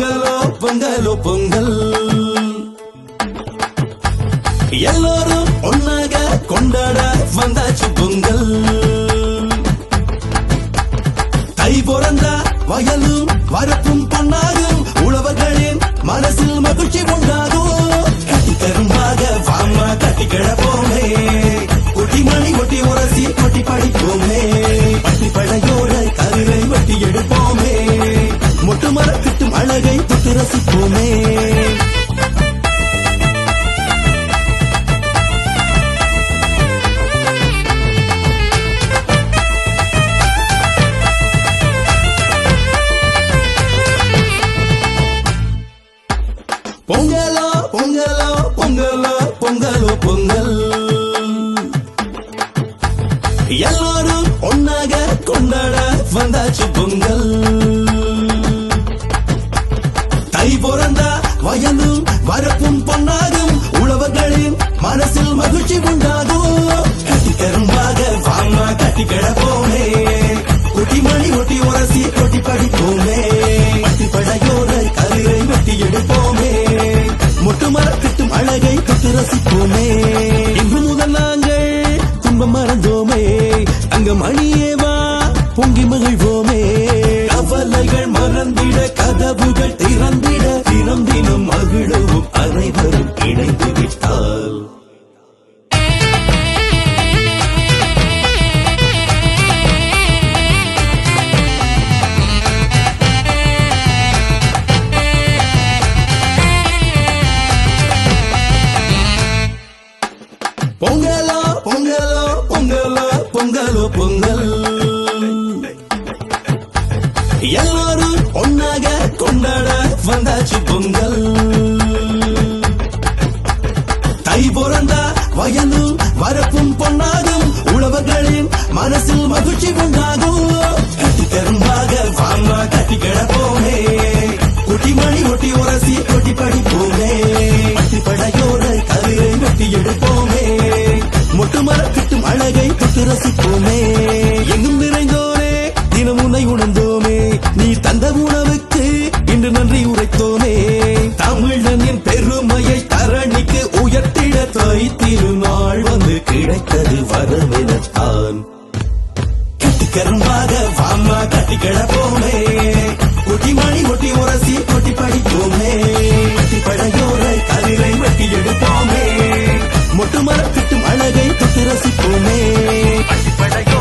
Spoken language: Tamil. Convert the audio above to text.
பொங்கலோ பொங்கலோ பொங்கல் எல்லோரும் ஒன்னாக கொண்டாட வந்தாச்சு பொங்கல் தை பிறந்தா வயலும் வரப்பும் பொன்னாகும் உழவர்களின் மனசில் மகிழ்ச்சி உண்டாகும் கட்டி கரும்பாக வாமா கட்டி கிடப்போமே குட்டி மணி ஒட்டி உரசி கொட்டி படிப்போமே பட்டி படையோட கருவை வெட்டி எடுப்போமே மொட்டு மரத்திட்டும் அழகை தொட்டு ரசிப்போமே பொங்கலோ பொங்கலோ பொங்கலோ பொங்கலோ பொங்கல் எல்லாரும் ஒன்னாக கொண்டாட வந்தாச்சு பொங்கல் தை பிறந்தா வயலும் வரப்பும் பொன்னாகும் உழவர்களின் மனசில் மகிழ்ச்சி உண்டாகும் கட்டி கரும்பாக வாமா கட்டி கிடப்போமே குட்டி மணி ஒட்டி உரசி கொட்டி படிப்போமே பட்டி படையோட கதிரை வெட்டி எடுப்போமே மொட்டு மரத்திட்டும் அழகை தொட்டு ரசிப்போமே இன்று முதல் நாங்கள் துன்பம் மறந்தோமே அங்க மணியே வா பொங்கி மகிழ்வோமே கவலைகள் மறந்திட கதவுகள் திறந்திட தினம் தினம் மகிழவும் அனைவரும் இணைந்து விட்டால் பொங்கலோ பொங்கலோ பொங்கலோ பொங்கலோ பொங்கல் எல்லாரும் ஒன்னாக கொண்டாட வந்தாச்சு பொங்கல் தை பிறந்தா வயலும் வரப்பும் பொன்னாகும் உழவர்களின் மனசில் மகிழ்ச்சி உண்டாகும் கட்டி கரும்பாக வாமா கட்டி கிடப்போமே குட்டி மணி ஒட்டி உரசி கொட்டி படிப்போமே பட்டி படையோட கதிரை வெட்டி எடுப்போமே மொட்டு மரத்திட்டும் அழகை தொட்டு ரசிப்போமே எங்கும் நிறைந்தோனே தினம் உன்னை உணர்ந்தோமே நீ தந்த உணவுக்கு இன்று நன்றி உரைத்தோமே தமிழனின் பெருமையை தரணிக்கு உயர்த்திட தாய் திருநாள் வந்து கிடைத்தது வரமெனத்தான் கட்டி கரும்பாக வாமா கட்டி கிடப்போமே குட்டி மணி ஒட்டி உரசி கொட்டி படிப்போமே கட்டி படையோட கதிரை வெட்டி எடுப்போமே மொட்டு மரத்திட்டும் அழகை தொட்டு ரசிப்போமே பட்டி படையோட